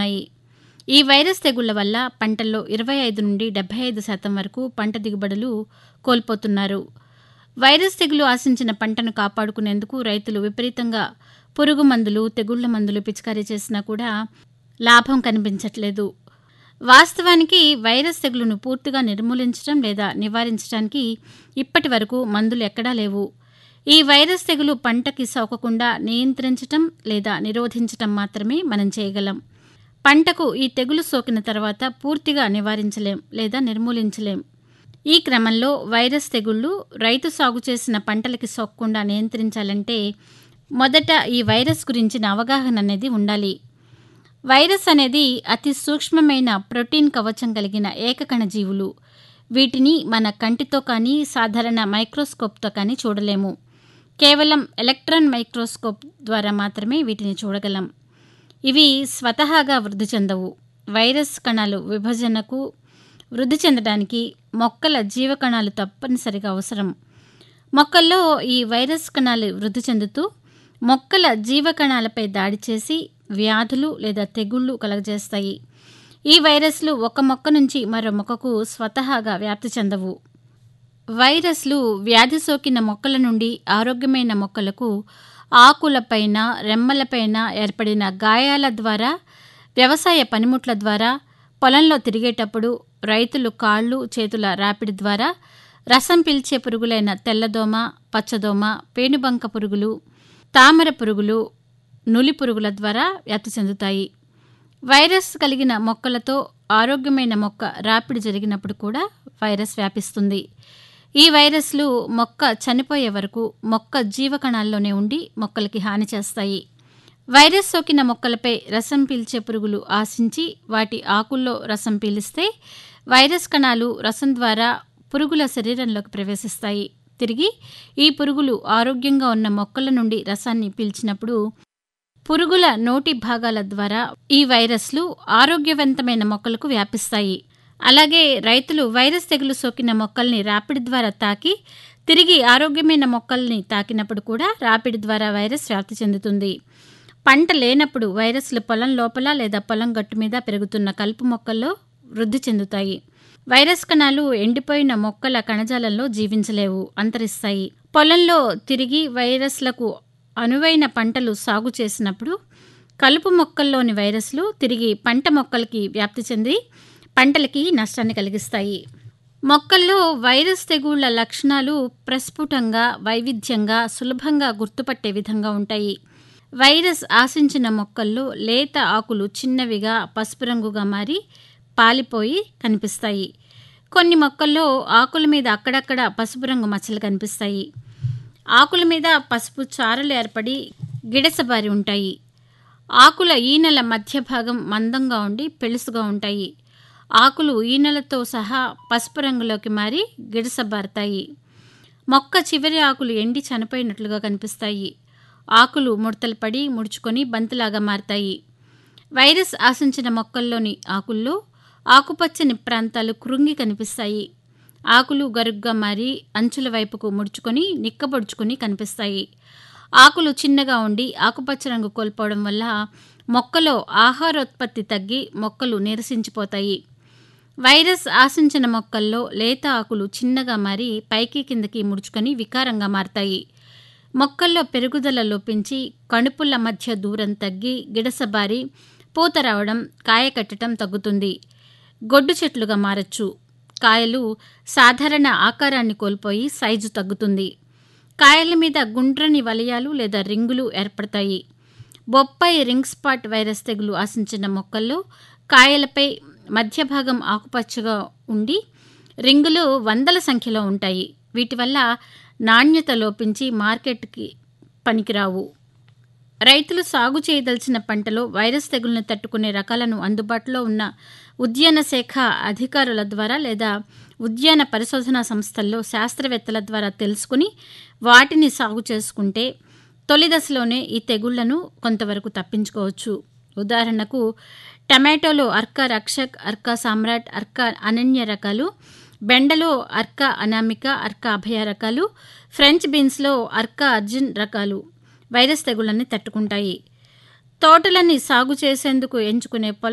ఉన్నాయి ఈ వైరస్ తెగుళ్ల వల్ల పంటల్లో ఇరవై ఐదు నుండి డెబ్బై ఐదు శాతం వరకు పంట దిగుబడులు కోల్పోతున్నారు వైరస్ తెగులు ఆశించిన పంటను కాపాడుకునేందుకు రైతులు విపరీతంగా పురుగు మందులు తెగుళ్ల మందులు పిచికారీ చేసినా కూడా లాభం కనిపించట్లేదు వాస్తవానికి వైరస్ తెగులును పూర్తిగా నిర్మూలించడం లేదా నివారించడానికి ఇప్పటి వరకు మందులు ఎక్కడా లేవు ఈ వైరస్ తెగులు పంటకి సోకకుండా నియంత్రించటం లేదా నిరోధించటం మాత్రమే మనం చేయగలం పంటకు ఈ తెగులు సోకిన తర్వాత పూర్తిగా నివారించలేం లేదా నిర్మూలించలేం ఈ క్రమంలో వైరస్ తెగుళ్లు రైతు సాగు చేసిన పంటలకి సోకకుండా నియంత్రించాలంటే మొదట ఈ వైరస్ గురించిన అవగాహన అనేది ఉండాలి వైరస్ అనేది అతి సూక్ష్మమైన ప్రోటీన్ కవచం కలిగిన ఏకకణ జీవులు వీటిని మన కంటితో కానీ సాధారణ మైక్రోస్కోప్తో కానీ చూడలేము కేవలం ఎలక్ట్రాన్ మైక్రోస్కోప్ ద్వారా మాత్రమే వీటిని చూడగలం ఇవి స్వతహాగా వృద్ధి చెందవు వైరస్ కణాలు విభజనకు వృద్ధి చెందడానికి మొక్కల జీవకణాలు తప్పనిసరిగా అవసరం మొక్కల్లో ఈ వైరస్ కణాలు వృద్ధి చెందుతూ మొక్కల జీవకణాలపై దాడి చేసి వ్యాధులు లేదా తెగుళ్ళు కలగజేస్తాయి ఈ వైరస్లు ఒక మొక్క నుంచి మరో మొక్కకు స్వతహాగా వ్యాప్తి చెందవు వైరస్లు వ్యాధి సోకిన మొక్కల నుండి ఆరోగ్యమైన మొక్కలకు ఆకులపైన రెమ్మలపైన ఏర్పడిన గాయాల ద్వారా వ్యవసాయ పనిముట్ల ద్వారా పొలంలో తిరిగేటప్పుడు రైతులు కాళ్ళు చేతుల రాపిడి ద్వారా రసం పీల్చే పురుగులైన తెల్లదోమ పచ్చదోమ పేనుబంక పురుగులు తామర పురుగులు నులి పురుగుల ద్వారా వ్యాప్తి చెందుతాయి వైరస్ కలిగిన మొక్కలతో ఆరోగ్యమైన మొక్క రాపిడి జరిగినప్పుడు కూడా వైరస్ వ్యాపిస్తుంది ఈ వైరస్లు మొక్క చనిపోయే వరకు మొక్క జీవకణాల్లోనే ఉండి మొక్కలకి హాని చేస్తాయి వైరస్ సోకిన మొక్కలపై రసం పీల్చే పురుగులు ఆశించి వాటి ఆకుల్లో రసం పీలిస్తే వైరస్ కణాలు రసం ద్వారా పురుగుల శరీరంలోకి ప్రవేశిస్తాయి తిరిగి ఈ పురుగులు ఆరోగ్యంగా ఉన్న మొక్కల నుండి రసాన్ని పీల్చినప్పుడు పురుగుల నోటి భాగాల ద్వారా ఈ వైరస్లు ఆరోగ్యవంతమైన మొక్కలకు వ్యాపిస్తాయి అలాగే రైతులు వైరస్ తెగులు సోకిన మొక్కల్ని రాపిడి ద్వారా తాకి తిరిగి ఆరోగ్యమైన మొక్కల్ని తాకినప్పుడు కూడా రాపిడి ద్వారా వైరస్ వ్యాప్తి చెందుతుంది పంట లేనప్పుడు వైరస్లు పొలం లోపల లేదా పొలం గట్టు మీద పెరుగుతున్న కలుపు మొక్కల్లో వృద్ధి చెందుతాయి వైరస్ కణాలు ఎండిపోయిన మొక్కల కణజాలంలో జీవించలేవు అంతరిస్తాయి పొలంలో తిరిగి వైరస్లకు అనువైన పంటలు సాగు చేసినప్పుడు కలుపు మొక్కల్లోని వైరస్లు తిరిగి పంట మొక్కలకి వ్యాప్తి చెంది పంటలకి నష్టాన్ని కలిగిస్తాయి మొక్కల్లో వైరస్ తెగుళ్ల లక్షణాలు ప్రస్ఫుటంగా వైవిధ్యంగా సులభంగా గుర్తుపట్టే విధంగా ఉంటాయి వైరస్ ఆశించిన మొక్కల్లో లేత ఆకులు చిన్నవిగా పసుపు రంగుగా మారి పాలిపోయి కనిపిస్తాయి కొన్ని మొక్కల్లో ఆకుల మీద అక్కడక్కడ పసుపు రంగు మచ్చలు కనిపిస్తాయి ఆకుల మీద పసుపు చారలు ఏర్పడి గిడసబారి ఉంటాయి ఆకుల ఈనెల మధ్య భాగం మందంగా ఉండి పెళుసుగా ఉంటాయి ఆకులు ఈనెలతో సహా పసుపు రంగులోకి మారి గిడసబారుతాయి మొక్క చివరి ఆకులు ఎండి చనిపోయినట్లుగా కనిపిస్తాయి ఆకులు ముడతలు పడి ముడుచుకొని బంతిలాగా మారతాయి వైరస్ ఆశించిన మొక్కల్లోని ఆకుల్లో ఆకుపచ్చని ప్రాంతాలు కృంగి కనిపిస్తాయి ఆకులు గరుగ్గా మారి అంచుల వైపుకు ముడుచుకొని నిక్కబొడుచుకొని కనిపిస్తాయి ఆకులు చిన్నగా ఉండి ఆకుపచ్చ రంగు కోల్పోవడం వల్ల మొక్కలో ఆహారోత్పత్తి తగ్గి మొక్కలు నీరసించిపోతాయి వైరస్ ఆశించిన మొక్కల్లో లేత ఆకులు చిన్నగా మారి పైకి కిందకి ముడుచుకొని వికారంగా మారతాయి మొక్కల్లో పెరుగుదల లోపించి కణుపుల మధ్య దూరం తగ్గి గిడసబారి పూత రావడం కాయ కట్టడం తగ్గుతుంది గొడ్డు చెట్లుగా మారచ్చు కాయలు సాధారణ ఆకారాన్ని కోల్పోయి సైజు తగ్గుతుంది కాయల మీద గుండ్రని వలయాలు లేదా రింగులు ఏర్పడతాయి బొప్పాయి రింగ్ స్పాట్ వైరస్ తెగులు ఆశించిన మొక్కల్లో కాయలపై మధ్య భాగం ఆకుపచ్చగా ఉండి రింగులు వందల సంఖ్యలో ఉంటాయి వీటి వల్ల నాణ్యత లోపించి మార్కెట్కి పనికిరావు రైతులు సాగు చేయదలిచిన పంటలో వైరస్ తెగులను తట్టుకునే రకాలను అందుబాటులో ఉన్న ఉద్యాన శాఖ అధికారుల ద్వారా లేదా ఉద్యాన పరిశోధనా సంస్థల్లో శాస్త్రవేత్తల ద్వారా తెలుసుకుని వాటిని సాగు చేసుకుంటే తొలి దశలోనే ఈ తెగుళ్లను కొంతవరకు తప్పించుకోవచ్చు ఉదాహరణకు టమాటోలో అర్కా రక్షక్ అర్కా సామ్రాట్ అర్కా అనన్య రకాలు బెండలో అర్కా అనామిక అర్కా అభయ రకాలు ఫ్రెంచ్ బీన్స్లో అర్కా అర్జున్ రకాలు వైరస్ తెగుళ్లని తట్టుకుంటాయి తోటలని సాగు చేసేందుకు ఎంచుకునే పొల